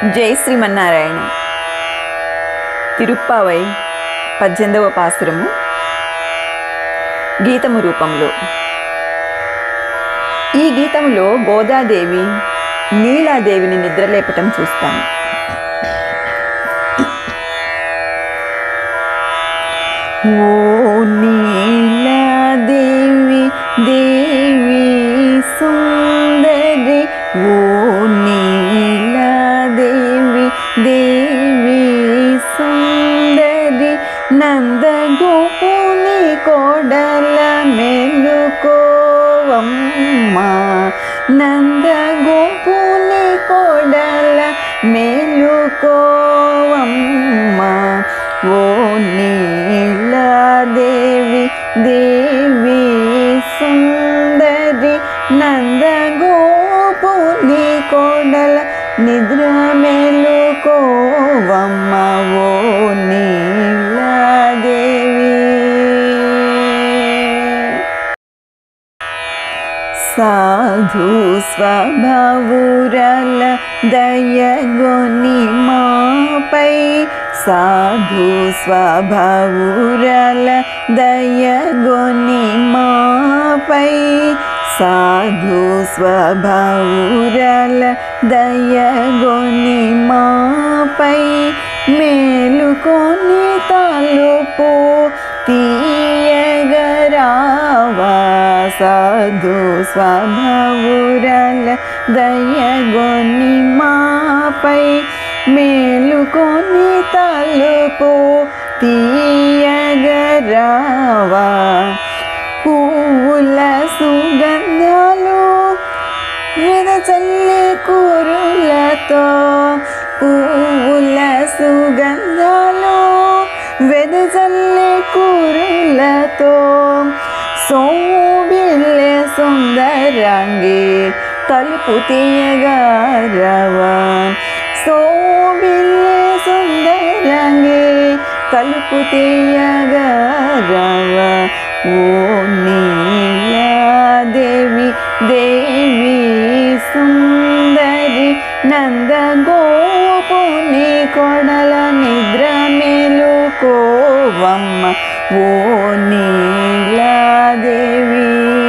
జై శ్రీమన్నారాయణ తిరుప్పావై పద్దెనిమిదవ పాసురము గీతము రూపంలో ఈ గీతములో గోదాదేవి నీలాదేవిని నిద్రలేపటం చూస్తాము ఓ నీలాదేవి దేవి సుందరి ఓ నీలాదేవి దేవి సుందరి నందగోపుని కోడల మెలుకోవమ్మ నందగోపుని కోడల మెలుకోవమ్మ ఓ నీలాదేవి దేవి సుందరి నందగోపుని కోడల నిద్ర మెలుకోవమ్మ ఓ నీలాదేవి సాధు స్వభావురల దయగొని మాపై సాధు స్వభావురల దయగొని మాపై సాధు స్వభావురల దయగొని మాపై మేలుకొని తలుపు తీయగరావా సాధు స్వభావురల దయగొని మాపై మేలుకొని తలుపు తీయగరావా పూల సుగంధాలు వెదచల్లి కూరులతో పూల సుగంధాలు వెదచల్లి కూరులతో సోబిల్లె సుందరంగి తలుపు తీయగారవా సోబిల్లె సుందరంగి తలుపు తీయగారవా ఓ నీలాదేవి దేవి సుందరి నందగోపుని కొడల నిద్ర మేలుకోవమ్మ ఓ నీలాదేవి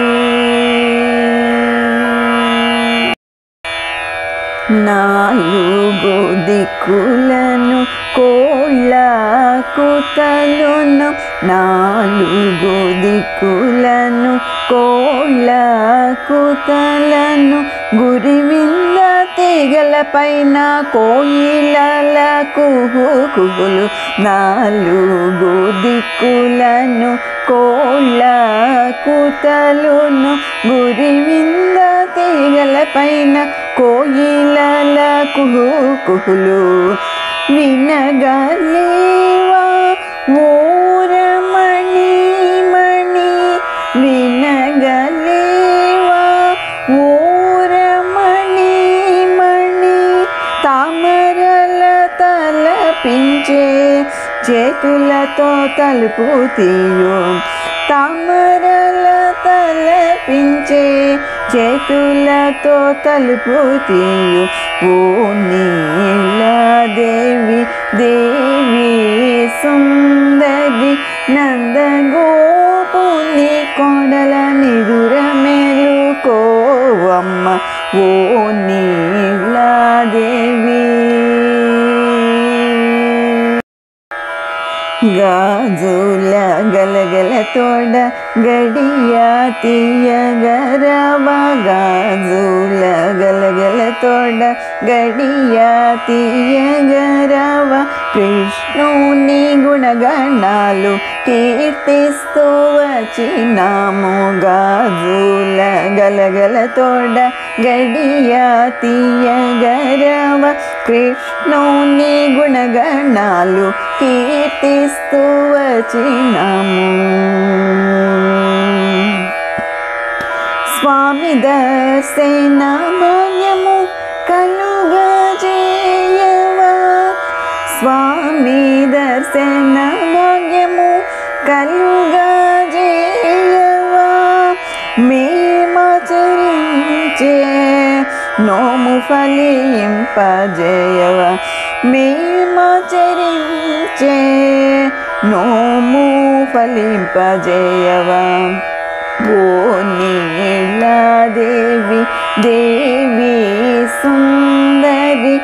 నాలుగు దిక్కులను కోళ్ళ కుతలును నాలుగు దిక్కులను కోళ్ళ కుతలను గురివింద తీగల పైన కోయిలల కుహు కుహులు నాలుగు దిక్కులను కోళ్ళ కుతలును గురివింద తీగల పైన కోయిలల కుహు కుహులు వినగలేవా ఓరమణి మణి వినగలేవా ఓరమణి మణి తామరల తలపించే చేతులతో తలుపు తీయు తామరల తలపించే చేతులతో తలుపు తీయు ఓ నీలాదేవి దేవి సుందరి నందగోపుని కొడల నిదుర మేలుకోవమ్మ ఓ నీలాదేవి గాజుల గలగల తోడ గడియ తీయగరవ గాజుల గలగల తోడ గడియ తీయగరవ కృష్ణుని గుణగణాలు కీర్తిస్తూ వచ్చినాము గాజుల గలగల తోడ గడియ తీయగరవ కృష్ణుని గుణగణాలు కీర్తిస్తూ వచ్చినాము స్వామి దర్శన భాగ్యము కలుగజేయవా స్వామి దర్శన భాగ్యము కలుగజేయవా మేమచరించే నోము ఫలింపజేయవ మేమాచరించే నోము ఫలింపజేయవ ఓ నీలాదేవి దేవి సుందరి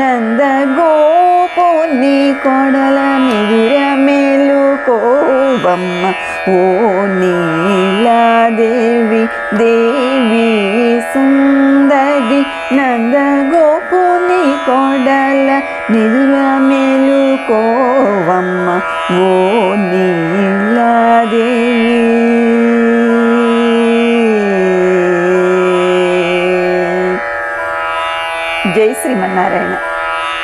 నందగోపుని కొడల నిదుర మేలుకోవమ్మ ఓ నీలాదేవి దేవి సుందరి నందగోపుని కొడల నిదుర మేలుకోవమ్మ ఓ నీలాదేవి జై శ్రీమన్నారాయణ